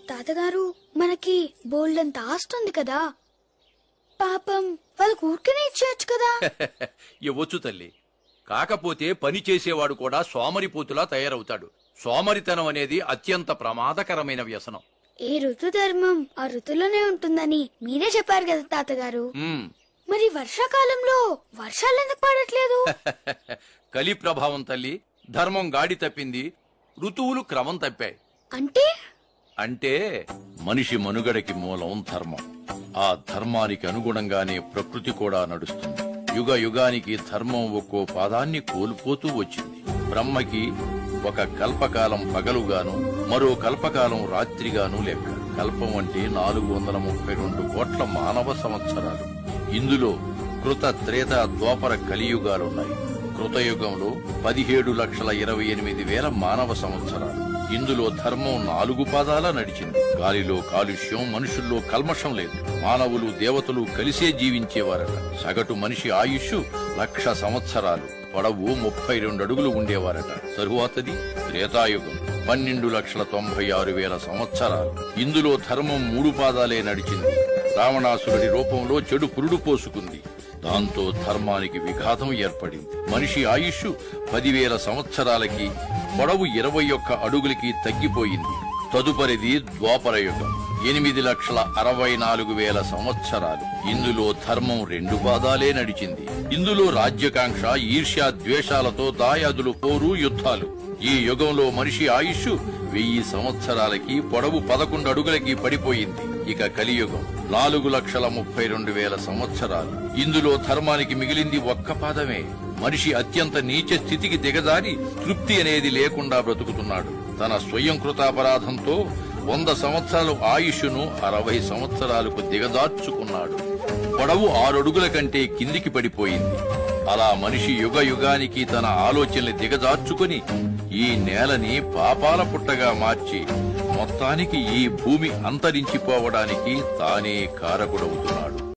తాతగారు మనకి బోల్డంత ఆస్తుంది కదా పాపం వాళ్ళకు ఊరికనే ఇచ్చేయచ్చు కదా ఇవ్వచ్చు తల్లి కాకపోతే పని చేసేవాడు కూడా సోమరిపోతులా తయారవుతాడు సోమరితనం అనేది అత్యంత ప్రమాదకరమైన వ్యసనం ఏ ఋతు ధర్మం ఆ ఋతులోనే ఉంటుందని మీరే చెప్పారు కదా తాతగారు ఉమ్, మరి వర్షాకాలంలో వర్షాలు ఎందుకు పడట్లేదు కలి ప్రభావం తల్లి ధర్మం గాడి తప్పింది ఋతువులు క్రమం తప్పాయి అంటే అంటే మనిషి మనుగడకి మూలం ధర్మం ఆ ధర్మానికి అనుగుణంగానే ప్రకృతి కూడా నడుస్తుంది యుగ యుగానికి ధర్మం ఒక్కో పాదాన్ని కోల్పోతూ వచ్చింది బ్రహ్మకి ఒక కల్పకాలం పగలుగాను మరో కల్పకాలం రాత్రిగాను లెక్క కల్పం అంటే నాలుగు వందల ముప్పై రెండు కోట్ల మానవ సంవత్సరాలు ఇందులో కృత త్రేత ద్వాపర కలియుగాలున్నాయి కృతయుగంలో పదిహేడు లక్షల ఇరవై ఎనిమిది వేల మానవ సంవత్సరాలు ఇందులో ధర్మం నాలుగు పాదాల నడిచింది గాలిలో కాలుష్యం మనుషుల్లో కల్మషం లేదు మానవులు దేవతలు కలిసే జీవించేవారట సగటు మనిషి ఆయుష్ లక్ష సంవత్సరాలు పొడవు ముప్పై రెండు అడుగులు ఉండేవారట తరువాతది త్రేతాయుగం పన్నెండు లక్షల తొంభై ఆరు వేల సంవత్సరాలు ఇందులో ధర్మం మూడు పాదాలే నడిచింది రావణాసురుడి రూపంలో చెడు పురుడు పోసుకుంది దాంతో ధర్మానికి విఘాతం ఏర్పడింది మనిషి ఆయుష్ పదివేల సంవత్సరాలకి పొడవు ఇరవై ఒక్క అడుగులకి తగ్గిపోయింది తదుపరిది ద్వాపరయుగం ఎనిమిది లక్షల అరవై నాలుగు వేల సంవత్సరాలు ఇందులో ధర్మం రెండు పాదాలే నడిచింది ఇందులో రాజ్యకాంక్ష ఈర్ష్య ద్వేషాలతో దాయాదులు పోరు యుద్ధాలు ఈ యుగంలో మనిషి ఆయుష్ వెయ్యి సంవత్సరాలకి పొడవు పదకొండు అడుగులకి పడిపోయింది ఇక కలియుగం నాలుగు లక్షల ముప్పై రెండు వేల సంవత్సరాలు ఇందులో ధర్మానికి మిగిలింది ఒక్క పాదమే మనిషి అత్యంత నీచ స్థితికి దిగజారి తృప్తి అనేది లేకుండా బ్రతుకుతున్నాడు తన స్వయం కృతాపరాధంతో వంద సంవత్సరాలు ఆయుష్ను అరవై సంవత్సరాలకు దిగజార్చుకున్నాడు పొడవు ఆరడుగుల కంటే కిందికి పడిపోయింది అలా మనిషి యుగ యుగానికి తన ఆలోచనలు దిగజార్చుకుని ఈ నేలని పాపాల పుట్టగా మార్చి మొత్తానికి ఈ భూమి అంతరించిపోవడానికి తానే కారకుడవుతున్నాడు